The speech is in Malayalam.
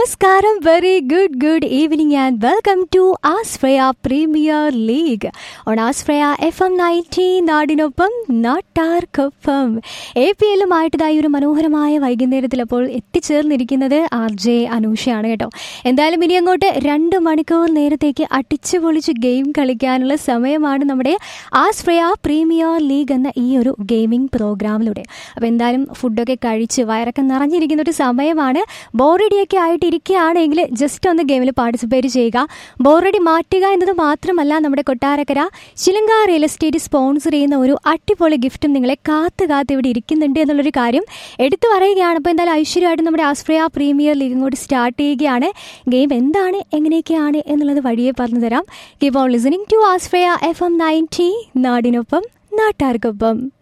നമസ്കാരം very good good evening and welcome to ആസ്ഫ്രയ പ്രീമിയർ ലീഗ് ഓൺ ആസ്ഫ്രയ എഫ് എം നയൻറ്റി നാടിനൊപ്പം നാട്ടാർക്കൊപ്പം എ പി എല്ലുമായിട്ട് ഇതായി ഒരു മനോഹരമായ വൈകുന്നേരത്തിൽ അപ്പോൾ എത്തിച്ചേർന്നിരിക്കുന്നത് ആർ ജെ അനൂഷയാണ് കേട്ടോ എന്തായാലും ഇനി അങ്ങോട്ട് രണ്ട് മണിക്കൂർ നേരത്തേക്ക് അടിച്ചു പൊളിച്ച് ഗെയിം കളിക്കാനുള്ള സമയമാണ് നമ്മുടെ ആസ്ഫ്രയ പ്രീമിയർ ലീഗ് എന്ന ഈ ഒരു ഗെയിമിംഗ് പ്രോഗ്രാമിലൂടെ അപ്പോൾ എന്തായാലും ഫുഡൊക്കെ കഴിച്ച് വയറൊക്കെ നിറഞ്ഞിരിക്കുന്ന ഒരു സമയമാണ് ബോറടിയൊക്കെ ആയിട്ട് ഇരിക്കുകയാണെങ്കിൽ ജസ്റ്റ് ഒന്ന് ഗെയിമിൽ പാർട്ടിസിപ്പേറ്റ് ചെയ്യുക ബോറടി മാറ്റുക എന്നത് മാത്രമല്ല നമ്മുടെ കൊട്ടാരക്കര ചിലങ്ക റിയൽ എസ്റ്റേറ്റ് സ്പോൺസർ ചെയ്യുന്ന ഒരു അടിപൊളി ഗിഫ്റ്റും നിങ്ങളെ കാത്ത് കാത്ത് ഇവിടെ ഇരിക്കുന്നുണ്ട് എന്നുള്ളൊരു കാര്യം എടുത്തു പറയുകയാണ് അപ്പോൾ എന്തായാലും ഐശ്വര്യമായിട്ട് നമ്മുടെ ആസ്ട്രിയ പ്രീമിയർ ലീഗും കൂടി സ്റ്റാർട്ട് ചെയ്യുകയാണ് ഗെയിം എന്താണ് എങ്ങനെയൊക്കെയാണ് എന്നുള്ളത് വഴിയെ പറഞ്ഞു തരാം കീപ് ഓൺ ലിസണിങ് ടു ആസ്ട്രിയ എഫ് എം നയൻറ്റി നാടിനൊപ്പം നാട്ടാർക്കൊപ്പം